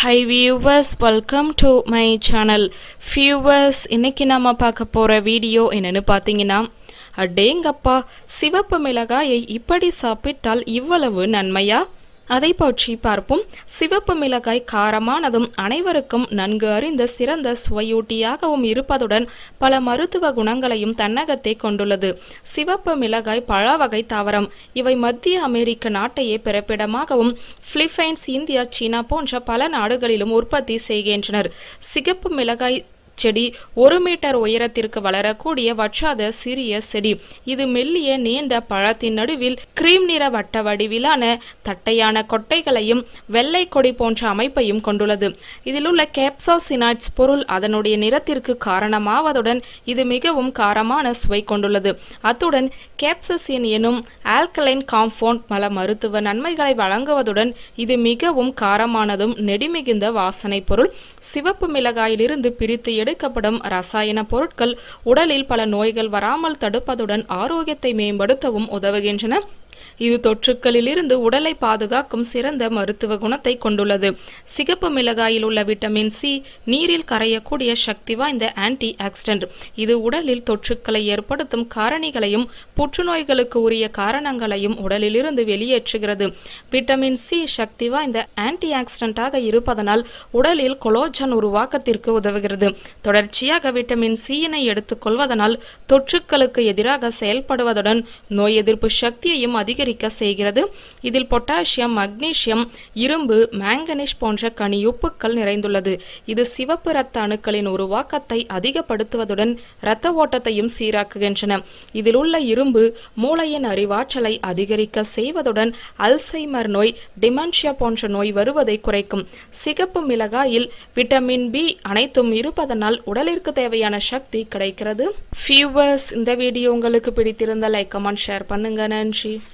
high viewers welcome to my channel viewers இன்னைக்கு நாம பார்க்க போற வீடியோ என்னன்னு பார்த்தீங்கன்னா அடேங்கப்பா சிவப்பு மிளகாயை இப்படி சாப்பிட்டால் இவ்வளவு நன்மையா அதை பற்றி பார்ப்போம் சிவப்பு மிளகாய் காரமானதும் அனைவருக்கும் நன்கு அறிந்த சிறந்த சுவையூட்டியாகவும் இருப்பதுடன் பல மருத்துவ குணங்களையும் தன்னகத்தே கொண்டுள்ளது சிவப்பு மிளகாய் பழ வகை தாவரம் இவை மத்திய அமெரிக்க நாட்டையே பிறப்பிடமாகவும் பிலிப்பைன்ஸ் இந்தியா சீனா போன்ற பல நாடுகளிலும் உற்பத்தி செய்கின்றனர் சிகப்பு மிளகாய் செடி ஒரு மீட்டர் உயரத்திற்கு வளரக்கூடிய வற்றாத சிறிய செடி இது மெல்லிய நீண்ட பழத்தின் நடுவில் கிரீம் நிற வட்ட வடிவிலான தட்டையான கொட்டைகளையும் வெள்ளை கொடி போன்ற அமைப்பையும் கொண்டுள்ளது இதில் உள்ள கேப்சாசினாய்ட்ஸ் பொருள் அதனுடைய நிறத்திற்கு காரணமாவதுடன் இது மிகவும் காரமான சுவை கொண்டுள்ளது அத்துடன் கேப்சசின் எனும் ஆல்கலைன் காம்பவுண்ட் பல மருத்துவ நன்மைகளை வழங்குவதுடன் இது மிகவும் காரமானதும் நெடிமிகுந்த வாசனை பொருள் சிவப்பு மிளகாயிலிருந்து பிரித்து எடுக்கப்படும் ரசாயன பொருட்கள் உடலில் பல நோய்கள் வராமல் தடுப்பதுடன் ஆரோக்கியத்தை மேம்படுத்தவும் உதவுகின்றன இது தொற்றுக்களிலிருந்து உடலை பாதுகாக்கும் சிறந்த மருத்துவ குணத்தை கொண்டுள்ளது சிகப்பு மிளகாயில் உள்ள விட்டமின் சி நீரில் கரையக்கூடிய சக்தி வாய்ந்த ஆன்டி ஆக்சிடென்ட் இது உடலில் தொற்றுக்களை ஏற்படுத்தும் காரணிகளையும் புற்றுநோய்களுக்கு உரிய காரணங்களையும் உடலிலிருந்து வெளியேற்றுகிறது விட்டமின் சி சக்தி வாய்ந்த ஆன்டி ஆக்சிடென்டாக இருப்பதனால் உடலில் கொலோஜன் உருவாக்கத்திற்கு உதவுகிறது தொடர்ச்சியாக விட்டமின் சியினை எடுத்துக்கொள்வதனால் தொற்றுக்களுக்கு எதிராக செயல்படுவதுடன் நோய் எதிர்ப்பு சக்தியையும் அதிகரிக்க செய்கிறது இதில் பொட்டாசியம் மக்னீசியம் இரும்பு மேங்கனீஸ் போன்ற கனியுப்புக்கள் நிறைந்துள்ளது இது சிவப்பு இரத்த அணுக்களின் உருவாக்கத்தை அதிகப்படுத்துவதுடன் இரத்த ஓட்டத்தையும் சீராக்குகின்றன இதில் உள்ள இரும்பு மூளையின் அறிவாற்றலை அதிகரிக்க செய்வதுடன் அல்சைமர் நோய் டிமென்ஷியா போன்ற நோய் வருவதை குறைக்கும் சிகப்பு மிளகாயில் விட்டமின் பி அனைத்தும் இருப்பதனால் உடலிற்கு தேவையான சக்தி கிடைக்கிறது ஃபியூவர்ஸ் இந்த வீடியோ உங்களுக்கு பிடித்திருந்தால் லைக் கமெண்ட் ஷேர் பண்ணுங்க நன்றி